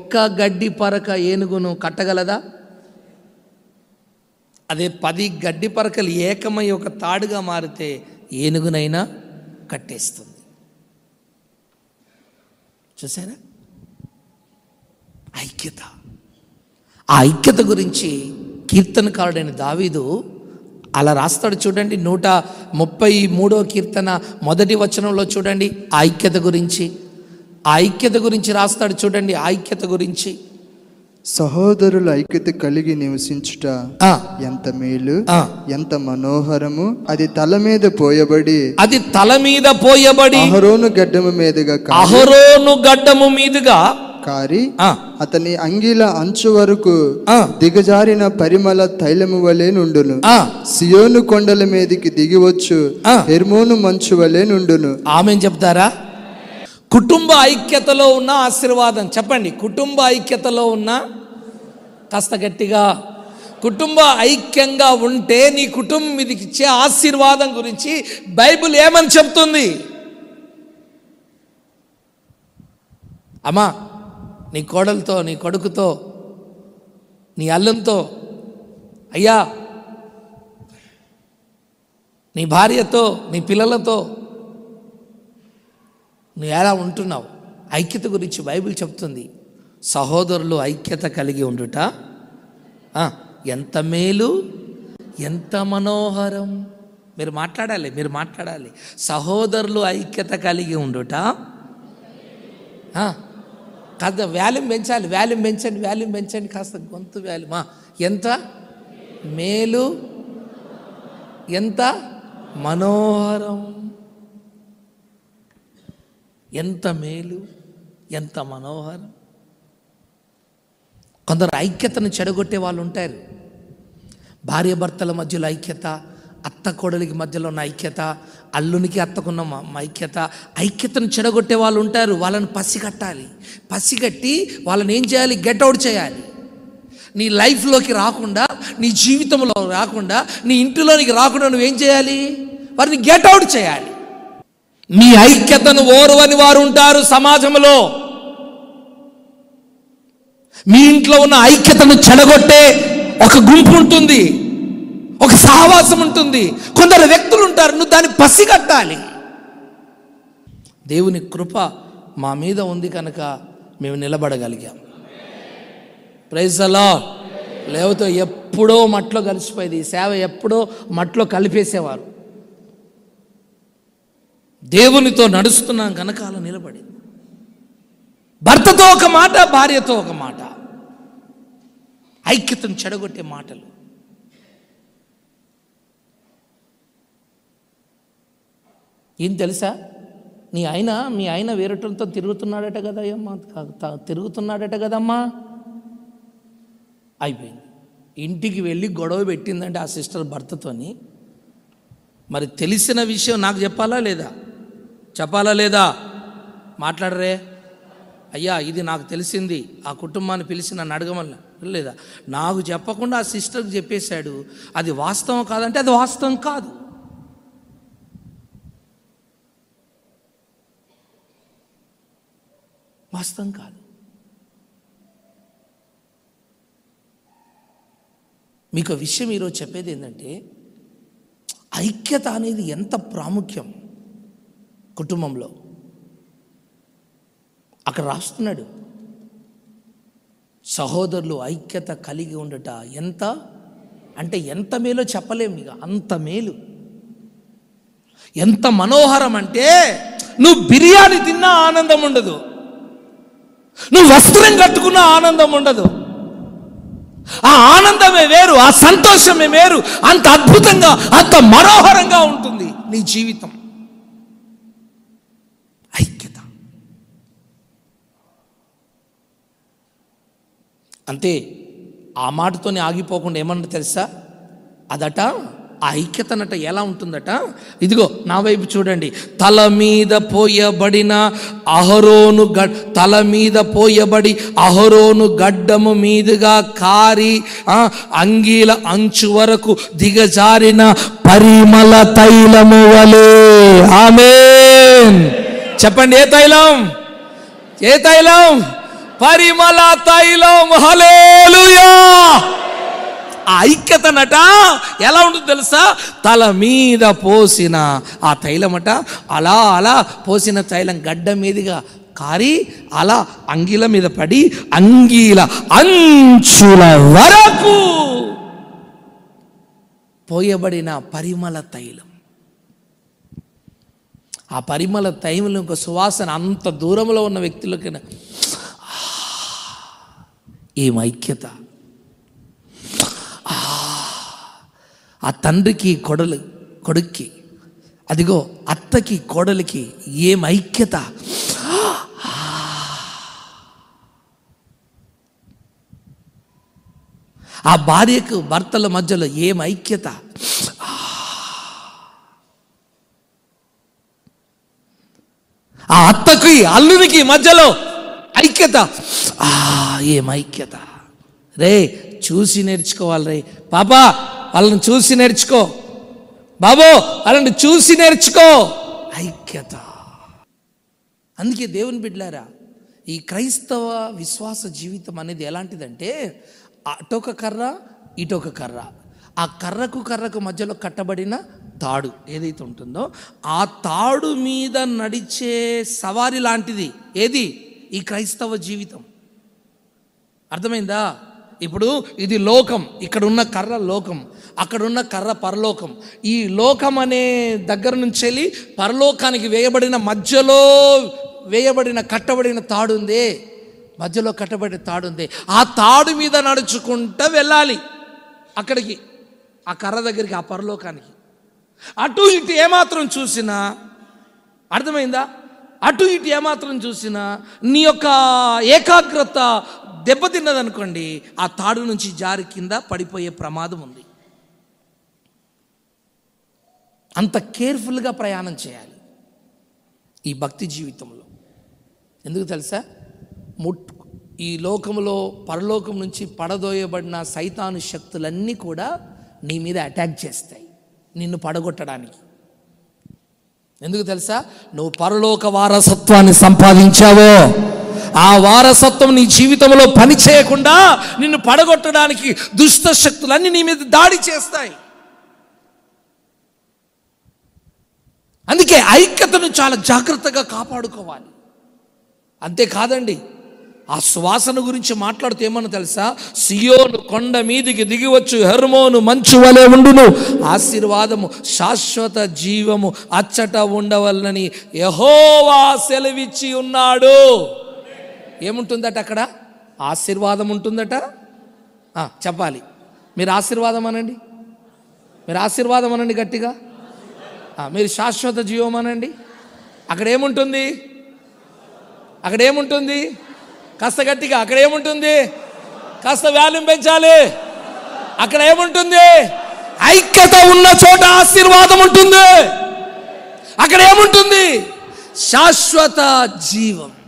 ఒక్క గడ్డి పరక ఏనుగును కట్టగలదా అదే పది గడ్డి పరకలు ఏకమై ఒక తాడుగా మారితే ఏనుగునైనా కట్టేస్తుంది చూసారా ఐక్యత ఆ ఐక్యత గురించి కీర్తనకారుడైన దావీదు అలా రాస్తాడు చూడండి నూట ముప్పై మూడో కీర్తన మొదటి వచనంలో చూడండి ఆ ఐక్యత గురించి ఆ ఐక్యత గురించి రాస్తాడు చూడండి ఆ ఐక్యత గురించి సహోదరుల ఐక్యత కలిగి నివసించుట ఆ, ఎంత మేలు ఆ. ఎంత మనోహరము అది తల మీద పోయబడి అది తల మీద పోయబడి అహరోను గడ్డము మీదుగా కా- అహరోను గడ్డము మీదుగా కారి ఆ, అతని అంగీల అంచు వరకు ఆ. దిగజారిన పరిమళ తైలము వలె నుండును ఆ, సియోను కొండల మీదికి దిగివచ్చు ఆ. హెర్మోను మంచు వలె నుండును ఆమె చెప్తారా కుటుంబ ఐక్యతలో ఉన్న ఆశీర్వాదం చెప్పండి కుటుంబ ఐక్యతలో ఉన్న కాస్త గట్టిగా కుటుంబ ఐక్యంగా ఉంటే నీ కుటుంబం మీదకి ఇచ్చే ఆశీర్వాదం గురించి బైబిల్ ఏమని చెప్తుంది అమ్మా నీ కోడలతో నీ కొడుకుతో నీ అల్లంతో అయ్యా నీ భార్యతో నీ పిల్లలతో నువ్వు ఎలా ఉంటున్నావు ఐక్యత గురించి బైబిల్ చెప్తుంది సహోదరులు ఐక్యత కలిగి ఉండుట ఆ, ఎంత మేలు ఎంత మనోహరం మీరు మాట్లాడాలి మీరు మాట్లాడాలి సహోదరులు ఐక్యత కలిగి ఉండుట ఆ, కాస్త వాల్యూమ్ పెంచాలి వాల్యూమ్ పెంచండి వాల్యూమ్ పెంచండి కాస్త గొంతు వాల్యూమ్ ఆ, ఎంత మేలు ఎంత మనోహరం ఎంత మేలు ఎంత మనోహరం కొందరు ఐక్యతను చెడగొట్టే వాళ్ళు ఉంటారు భార్య భర్తల మధ్యలో ఐక్యత అత్త కోడలికి మధ్యలో ఉన్న ఐక్యత అల్లునికి అత్తకున్న మ- మ- ఐక్యత ఐక్యతను చెడగొట్టే వాళ్ళు ఉంటారు వాళ్ళని పసిగట్టాలి పసిగట్టి వాళ్ళని ఏం చేయాలి గెట్ అవుట్ చేయాలి నీ లైఫ్లోకి రాకుండా నీ జీవితంలో రాకుండా నీ ఇంటిలోనికి రాకుండా నువ్వేం చేయాలి వారిని గెట్ అవుట్ చేయాలి మీ ఐక్యతను ఓరువని వారు ఉంటారు సమాజంలో మీ ఇంట్లో ఉన్న ఐక్యతను చెడగొట్టే ఒక గుంపు ఉంటుంది ఒక సహవాసం ఉంటుంది కొందరు వ్యక్తులు ఉంటారు నువ్వు దాన్ని పసిగట్టాలి దేవుని కృప మా మీద ఉంది కనుక మేము నిలబడగలిగాం ప్రైజ్ అలా లేకపోతే ఎప్పుడో మట్లో కలిసిపోయేది ఈ సేవ ఎప్పుడో మట్లో కలిపేసేవారు దేవునితో నడుస్తున్నాం కనుక అలా నిలబడింది భర్తతో ఒక మాట భార్యతో ఒక మాట ఐక్యతను చెడగొట్టే మాటలు ఏం తెలుసా నీ ఆయన మీ ఆయన వేరేటోళ్ళతో తిరుగుతున్నాడట కదా అమ్మా తా- తా- తిరుగుతున్నాడట కదమ్మా అయిపోయింది ఇంటికి వెళ్ళి గొడవ పెట్టిందంటే ఆ సిస్టర్ భర్తతోని మరి తెలిసిన విషయం నాకు చెప్పాలా లేదా చెప్పాలా లేదా మాట్లాడరే అయ్యా ఇది నాకు తెలిసింది ఆ కుటుంబాన్ని పిలిచి నన్ను అడగమల్ల లేదా నాకు చెప్పకుండా ఆ సిస్టర్కి చెప్పేశాడు అది వాస్తవం కాదంటే అది వాస్తవం కాదు వాస్తవం కాదు మీకు విషయం ఈరోజు చెప్పేది ఏంటంటే ఐక్యత అనేది ఎంత ప్రాముఖ్యం కుటుంబంలో అక్కడ రాస్తున్నాడు సహోదరులు ఐక్యత కలిగి ఉండట ఎంత అంటే ఎంత మేలో చెప్పలేము ఇక అంత మేలు ఎంత మనోహరం అంటే నువ్వు బిర్యానీ తిన్నా ఆనందం ఉండదు నువ్వు వస్త్రం కట్టుకున్న ఆనందం ఉండదు ఆ ఆనందమే వేరు ఆ సంతోషమే వేరు అంత అద్భుతంగా అంత మనోహరంగా ఉంటుంది నీ జీవితం ఐక్యత అంతే ఆ మాటతోనే ఆగిపోకుండా ఏమన్నా తెలుసా అదట ఆ ఐక్యతనట ఎలా ఉంటుందట ఇదిగో నా వైపు చూడండి తల మీద పోయబడిన అహరోను గడ్ తల మీద పోయబడి అహరోను గడ్డము మీదుగా కారి ఆ, అంగీల అంచు వరకు దిగజారిన పరిమళ తైలము వలె ఆమెన్ చెప్పండి ఏ తైలం ఏ తైలం పరిమళ తైలం హలేలుయా ఆ ఐక్యతనట ఎలా ఉంటుంది తెలుసా తల మీద పోసిన ఆ తైలమట అలా అలా పోసిన తైలం గడ్డ మీదుగా కారి అలా అంగీల మీద పడి అంగీల అంచుల వరకు పోయబడిన పరిమళ తైలం ఆ పరిమళ తైలం యొక్క సువాసన అంత దూరంలో ఉన్న వ్యక్తులకి ఏం ఐక్యత ఆ తండ్రికి కొడలు కొడుక్కి అదిగో అత్తకి కోడలికి ఏం ఐక్యత ఆ భార్యకు భర్తల మధ్యలో ఏం ఐక్యత ఆ అత్తకి అల్లునికి మధ్యలో ఐక్యత ఆ ఏం ఐక్యత రే చూసి నేర్చుకోవాలి రే పాపా వాళ్ళని చూసి నేర్చుకో బాబో వాళ్ళని చూసి నేర్చుకో ఐక్యత అందుకే దేవుని బిడ్డలారా ఈ క్రైస్తవ విశ్వాస జీవితం అనేది ఎలాంటిదంటే అటొక కర్ర ఇటొక కర్ర ఆ కర్రకు కర్రకు మధ్యలో కట్టబడిన తాడు ఏదైతే ఉంటుందో ఆ తాడు మీద నడిచే సవారి లాంటిది ఏది ఈ క్రైస్తవ జీవితం అర్థమైందా ఇప్పుడు ఇది లోకం ఇక్కడ ఉన్న కర్ర లోకం అక్కడ ఉన్న కర్ర పరలోకం ఈ లోకం అనే దగ్గర నుంచి వెళ్ళి పరలోకానికి వేయబడిన మధ్యలో వేయబడిన కట్టబడిన తాడు ఉంది మధ్యలో కట్టబడిన తాడు ఉంది ఆ తాడు మీద నడుచుకుంటూ వెళ్ళాలి అక్కడికి ఆ కర్ర దగ్గరికి ఆ పరలోకానికి అటు ఇటు ఏమాత్రం చూసినా అర్థమైందా అటు ఇటు ఏమాత్రం చూసినా నీ యొక్క ఏకాగ్రత దెబ్బతిన్నదనుకోండి ఆ తాడు నుంచి జారి కింద పడిపోయే ప్రమాదం ఉంది అంత కేర్ఫుల్గా ప్రయాణం చేయాలి ఈ భక్తి జీవితంలో ఎందుకు తెలుసా ముట్ ఈ లోకంలో పరలోకం నుంచి పడదోయబడిన సైతాను శక్తులన్నీ కూడా నీ మీద అటాక్ చేస్తాయి నిన్ను పడగొట్టడానికి ఎందుకు తెలుసా నువ్వు పరలోక వారసత్వాన్ని సంపాదించావో ఆ వారసత్వం నీ జీవితంలో పని చేయకుండా నిన్ను పడగొట్టడానికి దుష్ట శక్తులన్నీ నీ మీద దాడి చేస్తాయి అందుకే ఐక్యతను చాలా జాగ్రత్తగా కాపాడుకోవాలి అంతేకాదండి ఆ శ్వాసన గురించి మాట్లాడుతూ ఏమన్నా తెలుసా సియోను కొండ మీదికి దిగివచ్చు హెర్మోను మంచు వలె ఉండును ఆశీర్వాదము శాశ్వత జీవము అచ్చట ఉండవలనని యహోవా సెలవిచ్చి ఉన్నాడు ఏముంటుందట అక్కడ ఆశీర్వాదం ఉంటుందట ఆ, చెప్పాలి మీరు ఆశీర్వాదం అనండి మీరు ఆశీర్వాదం అనండి గట్టిగా ఆ, మీరు శాశ్వత జీవం అనండి అక్కడ ఏముంటుంది అక్కడ ఏముంటుంది కాస్త గట్టిగా అక్కడ ఏముంటుంది కాస్త వాల్యూమ్ పెంచాలి అక్కడ ఏముంటుంది ఐక్యత ఉన్న చోట ఆశీర్వాదం ఉంటుంది అక్కడ ఏముంటుంది శాశ్వత జీవం